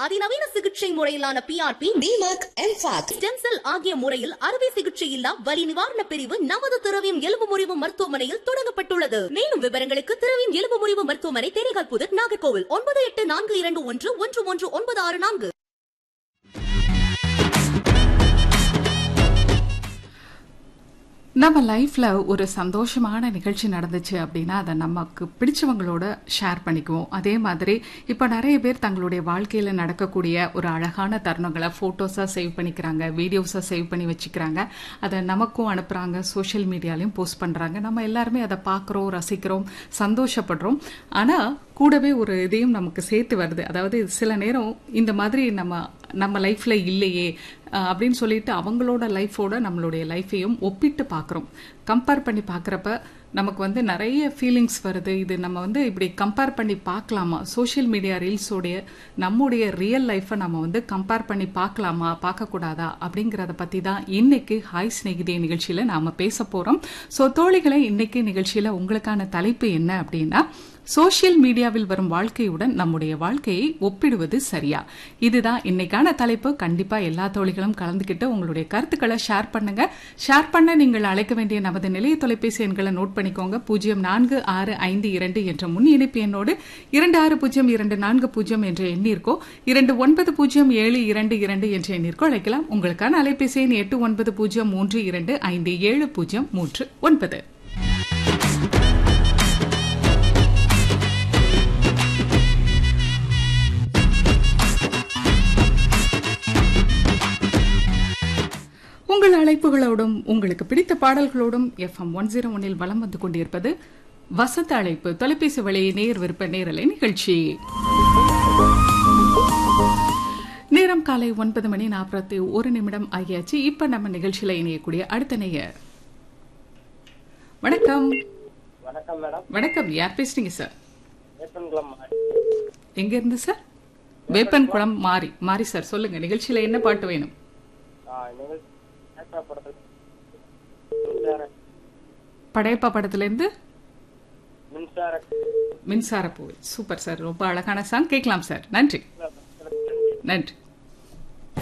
அதிநவீன சிகிச்சை முறையிலான PRP DMAC MFAC stem cell ஆகிய முறையில் அறுவை சிகிச்சை இல்லா வலி நிவாரண பிரிவு நமது திரவியம் எலும்பு முறிவு மருத்துவமனையில் தொடங்கப்பட்டுள்ளது மேலும் விவரங்களுக்கு திரவியம் எலும்பு முறிவு மருத்துவமனை தேனிகால் புதர் நாகர்கோவில் ஒன்பது எட்டு நான்கு இரண்டு ஒன்று ஒன்று ஒன்று ஒன்பது ஆறு நான்கு நம்ம லைஃப்ல ஒரு சந்தோஷமான நிகழ்ச்சி நடந்துச்சு அப்படின்னா அதை நமக்கு பிடிச்சவங்களோட ஷேர் பண்ணிக்குவோம் அதே மாதிரி இப்போ நிறைய பேர் தங்களுடைய வாழ்க்கையில நடக்கக்கூடிய ஒரு அழகான தருணங்களை போட்டோஸா சேவ் பண்ணிக்கிறாங்க வீடியோஸா சேவ் பண்ணி வச்சுக்கிறாங்க அதை நமக்கும் அனுப்புறாங்க சோஷியல் மீடியாலையும் போஸ்ட் பண்றாங்க நம்ம எல்லாருமே அதை பார்க்குறோம் ரசிக்கிறோம் சந்தோஷப்படுறோம் ஆனா கூடவே ஒரு இதையும் நமக்கு சேர்த்து வருது அதாவது சில நேரம் இந்த மாதிரி நம்ம நம்ம லைஃப்ல இல்லையே அஹ், அப்படின்னு சொல்லிட்டு அவங்களோட லைஃபோட நம்மளுடைய லைஃபையும் ஒப்பிட்டு பார்க்குறோம் கம்பேர் பண்ணி பார்க்குறப்ப நமக்கு வந்து நிறைய ஃபீலிங்ஸ் வருது இது நம்ம வந்து இப்படி கம்பேர் பண்ணி பார்க்கலாமா சோஷியல் மீடியா ரீல்ஸோடைய நம்முடைய ரியல் லைஃப்பை நம்ம வந்து கம்பேர் பண்ணி பார்க்கலாமா பார்க்கக்கூடாதா அப்படிங்கிறத பற்றி தான் இன்னைக்கு ஹாய் ஸ்நேகிதே நிகழ்ச்சியில் நாம் பேச போகிறோம் ஸோ தோழிகளை இன்னைக்கு நிகழ்ச்சியில் உங்களுக்கான தலைப்பு என்ன அப்படின்னா சோஷியல் மீடியாவில் வரும் வாழ்க்கையுடன் நம்முடைய வாழ்க்கையை ஒப்பிடுவது சரியா இதுதான் இன்னைக்கான தலைப்பு கண்டிப்பா எல்லா தோழிகளும் கலந்துக்கிட்டு உங்களுடைய கருத்துக்களை ஷேர் பண்ணுங்க ஷேர் பண்ண நீங்கள் அழைக்க வேண்டிய நமது நிலைய தொலைபேசி எண்களை நோட் பண்ணிக்கோங்க பூஜ்ஜியம் நான்கு ஆறு ஐந்து இரண்டு என்ற முன் இணைப்பு எண்ணோடு இரண்டு ஆறு பூஜ்ஜியம் இரண்டு நான்கு பூஜ்ஜியம் என்ற எண்ணிற்கோ இரண்டு ஒன்பது பூஜ்ஜியம் ஏழு இரண்டு இரண்டு என்ற எண்ணிற்கோ அழைக்கலாம் உங்களுக்கான அலைபேசி எண் எட்டு ஒன்பது பூஜ்ஜியம் மூன்று இரண்டு ஐந்து ஏழு பூஜ்ஜியம் மூன்று ஒன்பது உங்கள் அழைப்புகளோடும் உங்களுக்கு பிடித்த பாடல்களோடும் எஃப்எம் ஒன் ஜீரோ ஒன்னில் வலம் வந்து கொண்டிருப்பது வசந்த அழைப்பு தொலைபேசி வழி நேர் விருப்ப நேரலை நிகழ்ச்சி நேரம் காலை ஒன்பது மணி நாற்பத்தி ஒரு நிமிடம் ஆகியாச்சு இப்ப நம்ம நிகழ்ச்சியில இணையக்கூடிய அடுத்த நேயர் வணக்கம் வணக்கம் மேடம் வணக்கம் யார் பேசுறீங்க சார் வேப்பன்குளம் எங்க இருந்து சார் வேப்பன் குளம் மாறி மாறி சார் சொல்லுங்க நிகழ்ச்சியில என்ன பாட்டு வேணும் நிகழ்ச்சி நேத்ரா படத்தில் மின்சார படையப்பா படத்துல இருந்து மின்சார மின்சார பூவை சூப்பர் சார் ரொம்ப அழகான சாங் கேட்கலாம் சார் நன்றி நன்றி